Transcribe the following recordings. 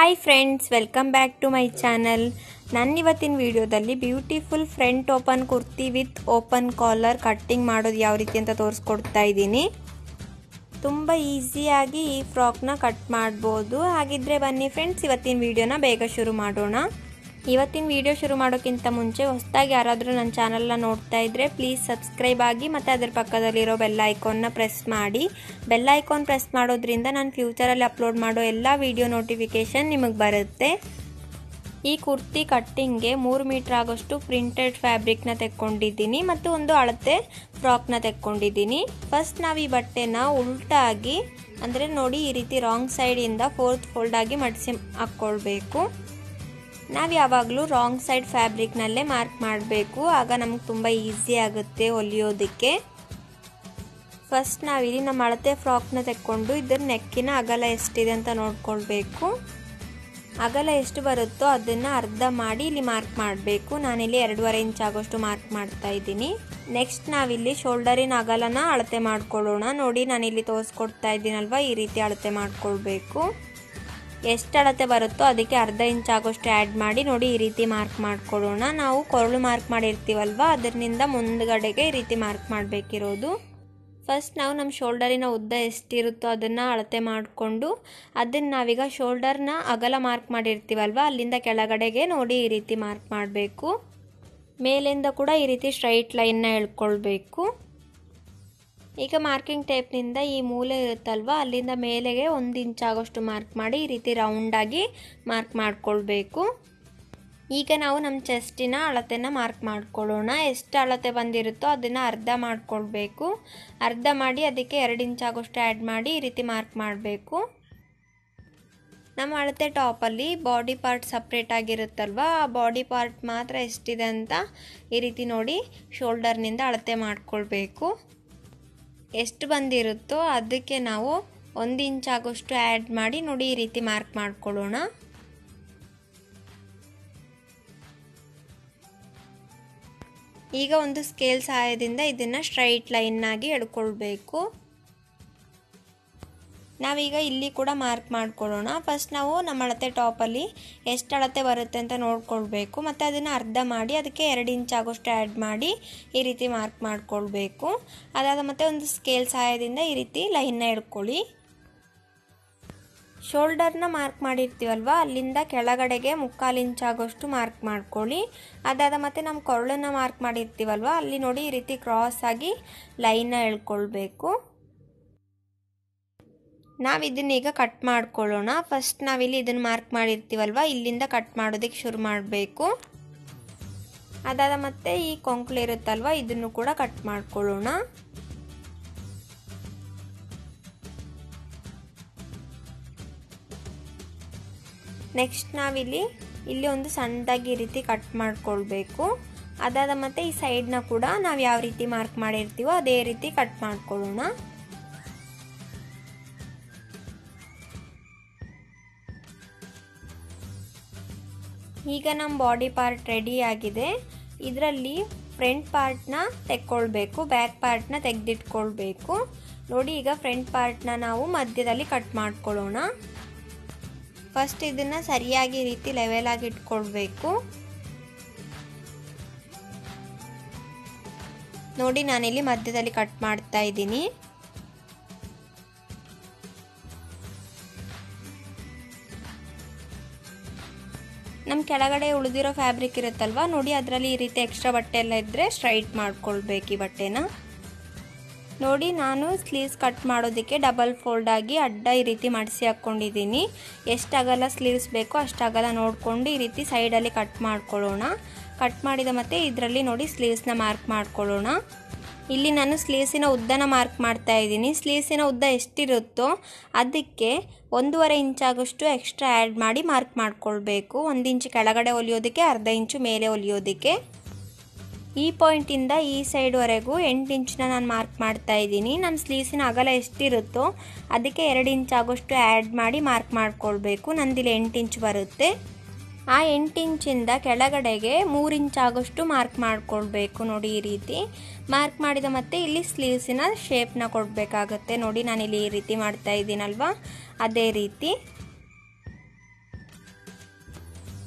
hi friends welcome back to my channel ನನ್ನ ಇವತ್ತಿನ ವಿಡಿಯೋದಲ್ಲಿ beautiful front open kurti with open collar cutting ಮಾಡೋದು ಯಾವ ರೀತಿ ಅಂತ ತೋರಿಸ್ಕೊಡ್ತಾ ಇದ್ದೀನಿ ತುಂಬ ಈಸಿಯಾಗಿ ಈ ಫ್ರಾಕ್ನ ಕಟ್ ಮಾಡ್ಬೋದು ಹಾಗಿದ್ರೆ ಬನ್ನಿ ಫ್ರೆಂಡ್ಸ್ ಇವತ್ತಿನ ವಿಡಿಯೋನ ಬೇಗ ಶುರು ಮಾಡೋಣ ಇವತ್ತಿನ ವಿಡಿಯೋ ಶುರು ಮಾಡೋಕ್ಕಿಂತ ಮುಂಚೆ ಹೊಸದಾಗಿ ಯಾರಾದರೂ ನನ್ನ ಚಾನಲ್ನ ನೋಡ್ತಾ ಇದ್ದರೆ ಪ್ಲೀಸ್ ಸಬ್ಸ್ಕ್ರೈಬ್ ಆಗಿ ಮತ್ತು ಅದರ ಪಕ್ಕದಲ್ಲಿರೋ ಬೆಲ್ ಐಕಾನ್ನ ಪ್ರೆಸ್ ಮಾಡಿ ಬೆಲ್ ಐಕಾನ್ ಪ್ರೆಸ್ ಮಾಡೋದ್ರಿಂದ ನಾನು ಫ್ಯೂಚರಲ್ಲಿ ಅಪ್ಲೋಡ್ ಮಾಡೋ ಎಲ್ಲ ವಿಡಿಯೋ ನೋಟಿಫಿಕೇಷನ್ ನಿಮಗೆ ಬರುತ್ತೆ ಈ ಕುರ್ತಿ ಕಟ್ಟಿಂಗ್ಗೆ ಮೂರು ಮೀಟ್ರ್ ಆಗೋಷ್ಟು ಪ್ರಿಂಟೆಡ್ ಫ್ಯಾಬ್ರಿಕ್ನ ತೆಕ್ಕೊಂಡಿದ್ದೀನಿ ಮತ್ತು ಒಂದು ಅಳತೆ ಫ್ರಾಕ್ನ ತೆಕ್ಕೊಂಡಿದ್ದೀನಿ ಫಸ್ಟ್ ನಾವು ಈ ಬಟ್ಟೆನ ಉಲ್ಟಾಗಿ ಅಂದರೆ ನೋಡಿ ಈ ರೀತಿ ರಾಂಗ್ ಸೈಡಿಂದ ಫೋರ್ತ್ ಫೋಲ್ಡಾಗಿ ಮಡಿಸಿ ಹಾಕ್ಕೊಳ್ಬೇಕು ನಾವು ಯಾವಾಗಲೂ ರಾಂಗ್ ಸೈಡ್ ಫ್ಯಾಬ್ರಿಕ್ನಲ್ಲೇ ಮಾರ್ಕ್ ಮಾಡಬೇಕು ಆಗ ನಮಗೆ ತುಂಬ ಈಸಿ ಆಗುತ್ತೆ ಹೊಲಿಯೋದಕ್ಕೆ ಫಸ್ಟ್ ನಾವಿಲ್ಲಿ ನಮ್ಮ ಅಳತೆ ಫ್ರಾಕ್ನ ತೆಕ್ಕೊಂಡು ಇದರ ನೆಕ್ಕಿನ ಅಗಲ ಎಷ್ಟಿದೆ ಅಂತ ನೋಡ್ಕೊಳ್ಬೇಕು ಅಗಲ ಎಷ್ಟು ಬರುತ್ತೋ ಅದನ್ನು ಅರ್ಧ ಮಾಡಿ ಇಲ್ಲಿ ಮಾರ್ಕ್ ಮಾಡಬೇಕು ನಾನಿಲ್ಲಿ ಎರಡೂವರೆ ಇಂಚ್ ಆಗೋಷ್ಟು ಮಾರ್ಕ್ ಮಾಡ್ತಾ ಇದ್ದೀನಿ ನೆಕ್ಸ್ಟ್ ನಾವಿಲ್ಲಿ ಶೋಲ್ಡರಿನ ಅಗಲನ ಅಳತೆ ಮಾಡ್ಕೊಳ್ಳೋಣ ನೋಡಿ ನಾನಿಲ್ಲಿ ತೋರಿಸ್ಕೊಡ್ತಾ ಇದ್ದೀನಲ್ವ ಈ ರೀತಿ ಅಳತೆ ಮಾಡ್ಕೊಳ್ಬೇಕು ಎಷ್ಟು ಅಳತೆ ಬರುತ್ತೋ ಅದಕ್ಕೆ ಅರ್ಧ ಇಂಚ್ ಆಗೋಷ್ಟು ಆ್ಯಡ್ ಮಾಡಿ ನೋಡಿ ಈ ರೀತಿ ಮಾರ್ಕ್ ಮಾಡ್ಕೊಳ್ಳೋಣ ನಾವು ಕೊರಳು ಮಾರ್ಕ್ ಮಾಡಿರ್ತೀವಲ್ವ ಅದರಿಂದ ಮುಂದ್ಗಡೆಗೆ ಈ ರೀತಿ ಮಾರ್ಕ್ ಮಾಡಬೇಕಿರೋದು ಫಸ್ಟ್ ನಾವು ನಮ್ಮ ಶೋಲ್ಡರಿನ ಉದ್ದ ಎಷ್ಟಿರುತ್ತೋ ಅದನ್ನು ಅಳತೆ ಮಾಡಿಕೊಂಡು ಅದನ್ನು ನಾವೀಗ ಶೋಲ್ಡರ್ನ ಅಗಲ ಮಾರ್ಕ್ ಮಾಡಿರ್ತೀವಲ್ವ ಅಲ್ಲಿಂದ ಕೆಳಗಡೆಗೆ ನೋಡಿ ಈ ರೀತಿ ಮಾರ್ಕ್ ಮಾಡಬೇಕು ಮೇಲಿಂದ ಕೂಡ ಈ ರೀತಿ ಸ್ಟ್ರೈಟ್ ಲೈನ್ನ ಎಳ್ಕೊಳ್ಬೇಕು ಈಗ ಮಾರ್ಕಿಂಗ್ ಟೇಪ್ನಿಂದ ಈ ಮೂಲೆ ಇರುತ್ತಲ್ವ ಅಲ್ಲಿಂದ ಮೇಲೆಗೆ ಒಂದು ಇಂಚ್ ಆಗೋಷ್ಟು ಮಾರ್ಕ್ ಮಾಡಿ ಈ ರೀತಿ ರೌಂಡಾಗಿ ಮಾರ್ಕ್ ಮಾಡ್ಕೊಳ್ಬೇಕು ಈಗ ನಾವು ನಮ್ಮ ಚೆಸ್ಟಿನ ಅಳತೆನ ಮಾರ್ಕ್ ಮಾಡ್ಕೊಳ್ಳೋಣ ಎಷ್ಟು ಅಳತೆ ಬಂದಿರುತ್ತೋ ಅದನ್ನು ಅರ್ಧ ಮಾಡ್ಕೊಳ್ಬೇಕು ಅರ್ಧ ಮಾಡಿ ಅದಕ್ಕೆ ಎರಡು ಇಂಚ್ ಆಗೋಷ್ಟು ಆ್ಯಡ್ ಮಾಡಿ ಈ ರೀತಿ ಮಾರ್ಕ್ ಮಾಡಬೇಕು ನಮ್ಮ ಅಳತೆ ಟಾಪಲ್ಲಿ ಬಾಡಿ ಪಾರ್ಟ್ ಸಪ್ರೇಟ್ ಆಗಿರುತ್ತಲ್ವ ಆ ಬಾಡಿ ಪಾರ್ಟ್ ಮಾತ್ರ ಎಷ್ಟಿದೆ ಅಂತ ಈ ರೀತಿ ನೋಡಿ ಶೋಲ್ಡರ್ನಿಂದ ಅಳತೆ ಮಾಡ್ಕೊಳ್ಬೇಕು ಎಷ್ಟು ಬಂದಿರುತ್ತೋ ಅದಕ್ಕೆ ನಾವು ಒಂದು ಇಂಚ್ ಆಗೋಷ್ಟು ಆ್ಯಡ್ ಮಾಡಿ ನೋಡಿ ಈ ರೀತಿ ಮಾರ್ಕ್ ಮಾಡ್ಕೊಳ್ಳೋಣ ಈಗ ಒಂದು ಸ್ಕೇಲ್ ಸಹಾಯದಿಂದ ಇದನ್ನು ಸ್ಟ್ರೈಟ್ ಲೈನ್ನಾಗಿ ಎಡ್ಕೊಳ್ಬೇಕು ನಾವೀಗ ಇಲ್ಲಿ ಕೂಡ ಮಾರ್ಕ್ ಮಾಡ್ಕೊಳ್ಳೋಣ ಫಸ್ಟ್ ನಾವು ನಮ್ಮ ಅಳತೆ ಟಾಪಲ್ಲಿ ಎಷ್ಟು ಅಳತೆ ಬರುತ್ತೆ ಅಂತ ನೋಡ್ಕೊಳ್ಬೇಕು ಮತ್ತು ಅದನ್ನು ಅರ್ಧ ಮಾಡಿ ಅದಕ್ಕೆ ಎರಡು ಇಂಚ್ ಆಗೋಷ್ಟು ಆ್ಯಡ್ ಮಾಡಿ ಈ ರೀತಿ ಮಾರ್ಕ್ ಮಾಡ್ಕೊಳ್ಬೇಕು ಅದಾದ ಮತ್ತು ಒಂದು ಸ್ಕೇಲ್ ಸಹಾಯದಿಂದ ಈ ರೀತಿ ಲೈನ್ನ ಎಡ್ಕೊಳ್ಳಿ ಶೋಲ್ಡರ್ನ ಮಾರ್ಕ್ ಮಾಡಿರ್ತೀವಲ್ವ ಅಲ್ಲಿಂದ ಕೆಳಗಡೆಗೆ ಮುಕ್ಕಾಲು ಇಂಚ್ ಆಗೋಷ್ಟು ಮಾರ್ಕ್ ಮಾಡ್ಕೊಳ್ಳಿ ಅದಾದ ಮತ್ತು ನಮ್ಮ ಕೊರಳನ್ನು ಮಾರ್ಕ್ ಮಾಡಿರ್ತೀವಲ್ವ ಅಲ್ಲಿ ನೋಡಿ ಈ ರೀತಿ ಕ್ರಾಸ್ ಆಗಿ ಲೈನ್ನ ಎಳ್ಕೊಳ್ಬೇಕು ನಾವು ಇದನ್ನೀಗ ಕಟ್ ಮಾಡ್ಕೊಳ್ಳೋಣ ಫಸ್ಟ್ ನಾವಿಲ್ಲಿ ಇದನ್ನು ಮಾರ್ಕ್ ಮಾಡಿರ್ತೀವಲ್ವ ಇಲ್ಲಿಂದ ಕಟ್ ಮಾಡೋದಕ್ಕೆ ಶುರು ಮಾಡಬೇಕು ಅದಾದ ಮತ್ತೆ ಈ ಕೊಂಕ್ಳು ಇರುತ್ತಲ್ವ ಇದನ್ನು ಕೂಡ ಕಟ್ ಮಾಡ್ಕೊಳ್ಳೋಣ ನೆಕ್ಸ್ಟ್ ನಾವಿಲ್ಲಿ ಇಲ್ಲಿ ಒಂದು ಸಣ್ಣದಾಗಿ ಈ ರೀತಿ ಕಟ್ ಮಾಡ್ಕೊಳ್ಬೇಕು ಅದಾದ ಮತ್ತೆ ಈ ಸೈಡ್ನ ಕೂಡ ನಾವು ಯಾವ ರೀತಿ ಮಾರ್ಕ್ ಮಾಡಿರ್ತೀವೋ ಅದೇ ರೀತಿ ಕಟ್ ಮಾಡ್ಕೊಳ್ಳೋಣ ಈಗ ನಮ್ಮ ಬಾಡಿ ಪಾರ್ಟ್ ರೆಡಿ ಆಗಿದೆ ಇದರಲ್ಲಿ ಫ್ರಂಟ್ ಪಾರ್ಟ್ನ ತೆಕ್ಕೊಳ್ಬೇಕು ಬ್ಯಾಕ್ ಪಾರ್ಟ್ನ ತೆಗೆದಿಟ್ಕೊಳ್ಬೇಕು ನೋಡಿ ಈಗ ಫ್ರಂಟ್ ಪಾರ್ಟ್ನ ನಾವು ಮಧ್ಯದಲ್ಲಿ ಕಟ್ ಮಾಡ್ಕೊಳ್ಳೋಣ ಫಸ್ಟ್ ಇದನ್ನು ಸರಿಯಾಗಿ ರೀತಿ ಲೆವೆಲ್ ಆಗಿ ಇಟ್ಕೊಳ್ಬೇಕು ನೋಡಿ ನಾನಿಲ್ಲಿ ಮಧ್ಯದಲ್ಲಿ ಕಟ್ ಮಾಡ್ತಾ ಇದ್ದೀನಿ ನಮ್ಮ ಕೆಳಗಡೆ ಉಳಿದಿರೋ ಫ್ಯಾಬ್ರಿಕ್ ಇರುತ್ತಲ್ವ ನೋಡಿ ಅದರಲ್ಲಿ ಈ ರೀತಿ ಎಕ್ಸ್ಟ್ರಾ ಬಟ್ಟೆ ಎಲ್ಲ ಇದ್ದರೆ ಸ್ಟ್ರೈಟ್ ಮಾಡ್ಕೊಳ್ಬೇಕು ಈ ಬಟ್ಟೆನ ನೋಡಿ ನಾನು ಸ್ಲೀವ್ಸ್ ಕಟ್ ಮಾಡೋದಕ್ಕೆ ಡಬಲ್ ಫೋಲ್ಡ್ ಆಗಿ ಅಡ್ಡ ಈ ರೀತಿ ಮಡಿಸಿ ಹಾಕ್ಕೊಂಡಿದ್ದೀನಿ ಎಷ್ಟು ಅಗಲ ಸ್ಲೀವ್ಸ್ ಬೇಕೋ ಅಷ್ಟು ಅಗಲ ನೋಡಿಕೊಂಡು ಈ ರೀತಿ ಸೈಡಲ್ಲಿ ಕಟ್ ಮಾಡ್ಕೊಳ್ಳೋಣ ಕಟ್ ಮಾಡಿದ ಮತ್ತೆ ಇದರಲ್ಲಿ ನೋಡಿ ಸ್ಲೀವ್ಸ್ನ ಮಾರ್ಕ್ ಮಾಡ್ಕೊಳ್ಳೋಣ ಇಲ್ಲಿ ನಾನು ಸ್ಲೀವ್ಸಿನ ಉದ್ದನ ಮಾರ್ಕ್ ಮಾಡ್ತಾ ಇದ್ದೀನಿ ಸ್ಲೀವ್ಸಿನ ಉದ್ದ ಎಷ್ಟಿರುತ್ತೋ ಅದಕ್ಕೆ ಒಂದೂವರೆ ಇಂಚಾಗೋಷ್ಟು ಎಕ್ಸ್ಟ್ರಾ ಆ್ಯಡ್ ಮಾಡಿ ಮಾರ್ಕ್ ಮಾಡ್ಕೊಳ್ಬೇಕು ಒಂದು ಇಂಚು ಕೆಳಗಡೆ ಹೊಲಿಯೋದಕ್ಕೆ ಅರ್ಧ ಇಂಚು ಮೇಲೆ ಹೊಲಿಯೋದಕ್ಕೆ ಈ ಪಾಯಿಂಟಿಂದ ಈ ಸೈಡ್ವರೆಗೂ ಎಂಟು ಇಂಚನ್ನ ನಾನು ಮಾರ್ಕ್ ಮಾಡ್ತಾ ಇದ್ದೀನಿ ನನ್ನ ಸ್ಲೀವ್ಸಿನ ಅಗಲ ಎಷ್ಟಿರುತ್ತೋ ಅದಕ್ಕೆ ಎರಡು ಇಂಚ್ ಆಗೋಷ್ಟು ಆ್ಯಡ್ ಮಾಡಿ ಮಾರ್ಕ್ ಮಾಡ್ಕೊಳ್ಬೇಕು ನಂದಿಲ್ಲಿ ಎಂಟು ಇಂಚ್ ಬರುತ್ತೆ ಆ ಎಂಟು ಇಂಚಿಂದ ಕೆಳಗಡೆಗೆ ಮೂರು ಇಂಚ್ ಆಗೋಷ್ಟು ಮಾರ್ಕ್ ಮಾಡ್ಕೊಳ್ಬೇಕು ನೋಡಿ ಈ ರೀತಿ ಮಾರ್ಕ್ ಮಾಡಿದ ಮತ್ತೆ ಇಲ್ಲಿ ಸ್ಲೀವ್ಸಿನ ಶೇಪ್ನ ಕೊಡಬೇಕಾಗತ್ತೆ ನೋಡಿ ನಾನಿಲ್ಲಿ ಈ ರೀತಿ ಮಾಡ್ತಾ ಇದ್ದೀನಲ್ವಾ ಅದೇ ರೀತಿ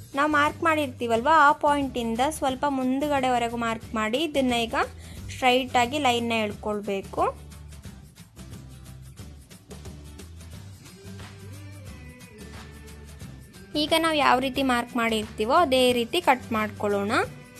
ನಾವು ಮಾರ್ಕ್ ಮಾಡಿರ್ತೀವಲ್ವ ಆ ಪಾಯಿಂಟಿಂದ ಸ್ವಲ್ಪ ಮುಂದುಗಡೆವರೆಗೂ ಮಾರ್ಕ್ ಮಾಡಿ ಇದನ್ನು ಈಗ ಸ್ಟ್ರೈಟಾಗಿ ಲೈನ್ನ ಎಳ್ಕೊಳ್ಬೇಕು ಈಗ ನಾವು ಯಾವ ರೀತಿ ಮಾರ್ಕ್ ಮಾಡಿರ್ತೀವೋ ಅದೇ ರೀತಿ ಕಟ್ ಮಾಡ್ಕೊಳ್ಳೋಣ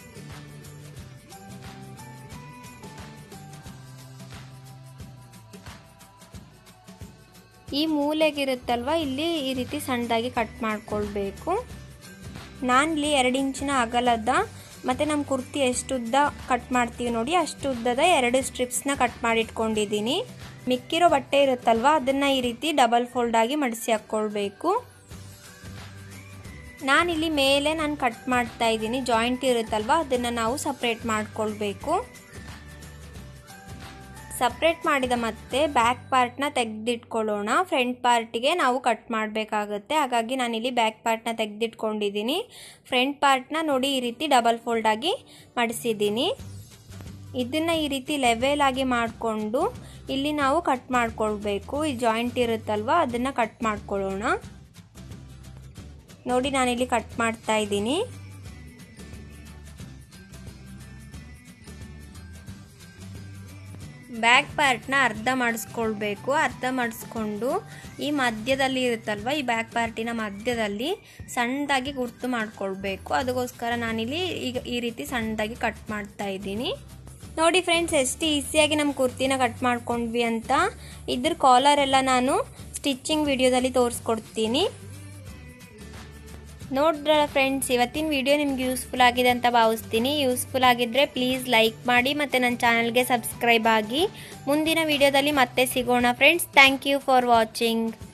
ಈ ಮೂಲೆಗಿರುತ್ತಲ್ವ ಇಲ್ಲಿ ಈ ರೀತಿ ಸಣ್ಣದಾಗಿ ಕಟ್ ಮಾಡ್ಕೊಳ್ಬೇಕು ನಾನಿಲ್ಲಿ ಎರಡು ಇಂಚಿನ ಅಗಲದ ಮತ್ತು ನಮ್ಮ ಕುರ್ತಿ ಎಷ್ಟು ಉದ್ದ ಕಟ್ ಮಾಡ್ತೀವಿ ನೋಡಿ ಅಷ್ಟು ಉದ್ದದ ಎರಡು ಸ್ಟ್ರಿಪ್ಸ್ನ ಕಟ್ ಮಾಡಿ ಇಟ್ಕೊಂಡಿದ್ದೀನಿ ಮಿಕ್ಕಿರೋ ಬಟ್ಟೆ ಇರುತ್ತಲ್ವ ಅದನ್ನು ಈ ರೀತಿ ಡಬಲ್ ಫೋಲ್ಡಾಗಿ ಮಡಿಸಿ ಹಾಕ್ಕೊಳ್ಬೇಕು ನಾನಿಲ್ಲಿ ಮೇಲೆ ನಾನು ಕಟ್ ಮಾಡ್ತಾ ಇದ್ದೀನಿ ಜಾಯಿಂಟ್ ಇರುತ್ತಲ್ವ ಅದನ್ನು ನಾವು ಸಪ್ರೇಟ್ ಮಾಡ್ಕೊಳ್ಬೇಕು ಸಪ್ರೇಟ್ ಮಾಡಿದ ಮತ್ತೆ ಬ್ಯಾಕ್ ಪಾರ್ಟ್ನ ತೆಗೆದಿಟ್ಕೊಳ್ಳೋಣ ಫ್ರಂಟ್ ಪಾರ್ಟಿಗೆ ನಾವು ಕಟ್ ಮಾಡಬೇಕಾಗುತ್ತೆ ಹಾಗಾಗಿ ನಾನಿಲ್ಲಿ ಬ್ಯಾಕ್ ಪಾರ್ಟ್ನ ತೆಗೆದಿಟ್ಕೊಂಡಿದ್ದೀನಿ ಫ್ರಂಟ್ ಪಾರ್ಟ್ನ ನೋಡಿ ಈ ರೀತಿ ಡಬಲ್ ಫೋಲ್ಡಾಗಿ ಮಡಿಸಿದ್ದೀನಿ ಇದನ್ನು ಈ ರೀತಿ ಲೆವೆಲ್ ಆಗಿ ಮಾಡಿಕೊಂಡು ಇಲ್ಲಿ ನಾವು ಕಟ್ ಮಾಡ್ಕೊಳ್ಬೇಕು ಈ ಜಾಯಿಂಟ್ ಇರುತ್ತಲ್ವ ಅದನ್ನು ಕಟ್ ಮಾಡ್ಕೊಳ್ಳೋಣ ನೋಡಿ ನಾನಿಲ್ಲಿ ಕಟ್ ಮಾಡ್ತಾ ಇದ್ದೀನಿ ಬ್ಯಾಕ್ ಪಾರ್ಟ್ನ ಅರ್ಧ ಮಾಡಿಸ್ಕೊಳ್ಬೇಕು ಅರ್ಧ ಮಾಡಿಸ್ಕೊಂಡು ಈ ಮಧ್ಯದಲ್ಲಿ ಇರುತ್ತಲ್ವ ಈ ಬ್ಯಾಕ್ ಪಾರ್ಟಿನ ಮಧ್ಯದಲ್ಲಿ ಸಣ್ಣದಾಗಿ ಗುರ್ತು ಮಾಡ್ಕೊಳ್ಬೇಕು ಅದಕ್ಕೋಸ್ಕರ ನಾನಿಲ್ಲಿ ಈಗ ಈ ರೀತಿ ಸಣ್ಣದಾಗಿ ಕಟ್ ಮಾಡ್ತಾ ಇದ್ದೀನಿ ನೋಡಿ ಫ್ರೆಂಡ್ಸ್ ಎಷ್ಟು ಈಸಿಯಾಗಿ ನಮ್ಮ ಕುರ್ತಿನ ಕಟ್ ಮಾಡ್ಕೊಂಡ್ವಿ ಅಂತ ಇದ್ರ ಕಾಲರ್ ಎಲ್ಲ ನಾನು ಸ್ಟಿಚ್ಚಿಂಗ್ ವಿಡಿಯೋದಲ್ಲಿ ತೋರಿಸ್ಕೊಡ್ತೀನಿ ನೋಡ್ರಲ್ಲ ಫ್ರೆಂಡ್ಸ್ ಇವತ್ತಿನ ವಿಡಿಯೋ ನಿಮ್ಗೆ ಯೂಸ್ಫುಲ್ ಆಗಿದೆ ಅಂತ ಭಾವಿಸ್ತೀನಿ ಯೂಸ್ಫುಲ್ ಆಗಿದ್ದರೆ ಪ್ಲೀಸ್ ಲೈಕ್ ಮಾಡಿ ಮತ್ತು ನನ್ನ ಚಾನಲ್ಗೆ ಸಬ್ಸ್ಕ್ರೈಬ್ ಆಗಿ ಮುಂದಿನ ವಿಡಿಯೋದಲ್ಲಿ ಮತ್ತೆ ಸಿಗೋಣ friends thank you for watching